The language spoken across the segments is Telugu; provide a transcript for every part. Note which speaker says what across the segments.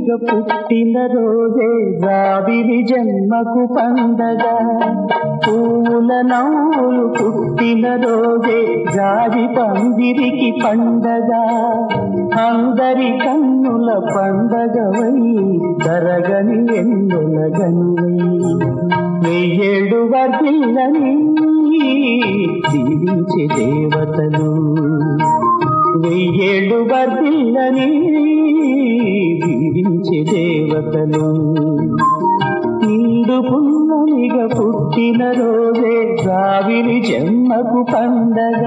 Speaker 1: పున్నమిగ పుట్టిన రోజే జాబిలి జన్మకు పండగ పూల నవ్వులు పుట్టిన రోజే జాజి పందిరికి పండగ అందరి కన్నుల పండగవై తరగని ఎన్నులగనివై వెయ్యేడు వర్గిల్లని దీవించే దేవతలు వెయ్యేళ్ళు వర్ధిల్లని దీవించే దేవతలు నిండు పున్నమిగ పుట్టిన రోజే జావిలి జన్మకు పండగ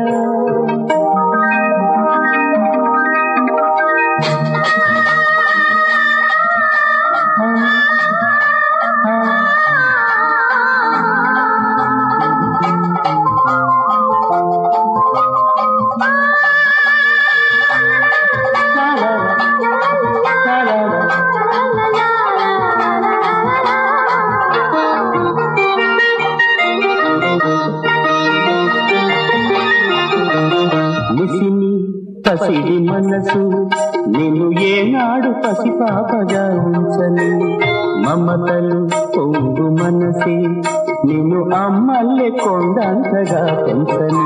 Speaker 1: ముసిని పసిడి మనసు నేను ఏనాడు పసిపాపగా ఉంచని మమతలు పొంగు మనసి నిన్ను అమ్మల్లే కొండంతగా పెంచని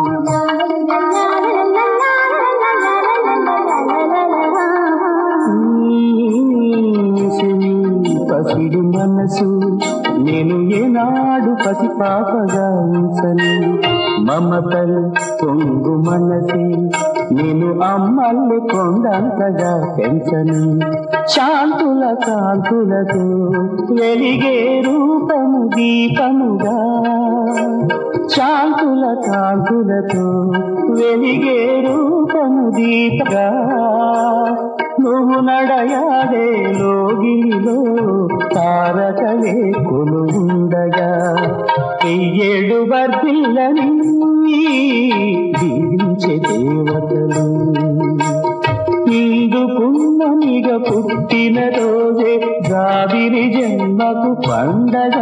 Speaker 1: ముసిని పసిడి మనసు నేను ఏనాడు పసిపాపగా ఉంచని మమతలు పొంగు మనసి నేను అమ్మల్ని కొండంతగా పెంచను శాంతుల కాంతులతో వెలిగే రూపము దీపముగా శాంతుల కాంతులతో వెలిగే రూపము దీపగా నువ్వు నడయాడే లోగిలో తారకలే కొలుండగా వెయ్యేడు వర్ధిల్లని దీవించే దేవతలు ఇందు పున్నమిగ పుట్టిన రోజే జాబిరి జన్మకు పండగ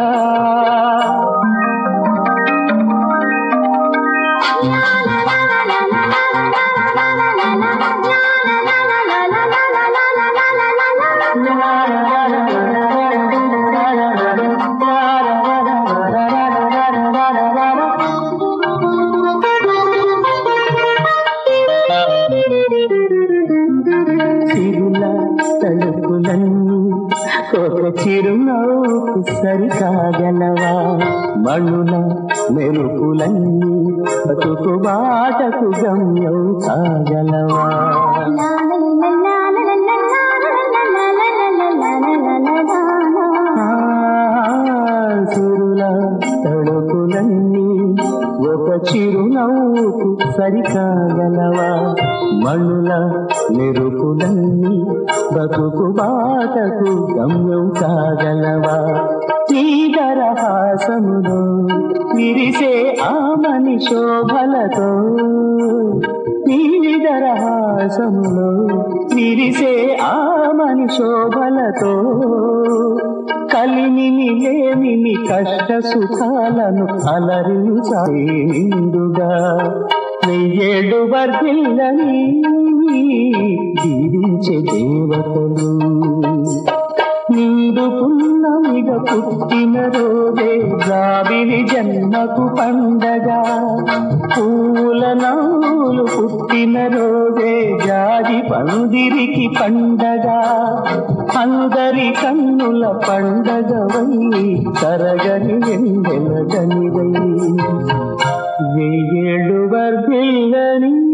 Speaker 1: చిరుల తలుపులన్నీ ఒక చిరునవ్వుకు సరికాగలవా మణుల మెరుపులన్నీ బతుకు బాటకు గమ్యం కాగలవా చిరుల తడుపులన్నీ ఒక చిరునవ్వుకు సరికాగలవా మణుల మెరుపులన్నీ బతుకు బాటకు గమ్యం కాగలవా హాసములో విరిసే ఆమని శోభలతో హాసములో విరిసే ఆమని శోభలతో కలిమిని లేమిని కష్ట సుఖాలను అలరించాయి నిండుగా వెయ్యేడు వర్ధిల్లని దీవించే దేవతలు నిండు పున్నమిగ పుట్టిన రోజే జాబిలి జన్మకు పండగ పూల నవ్వులు పుట్టిన రోజే జాజి పందిరికి పండగ అందరి కన్నుల పండగవై తరగని వెన్నెల గనివై వెయ్యేళ్ళు వర్ధిల్లని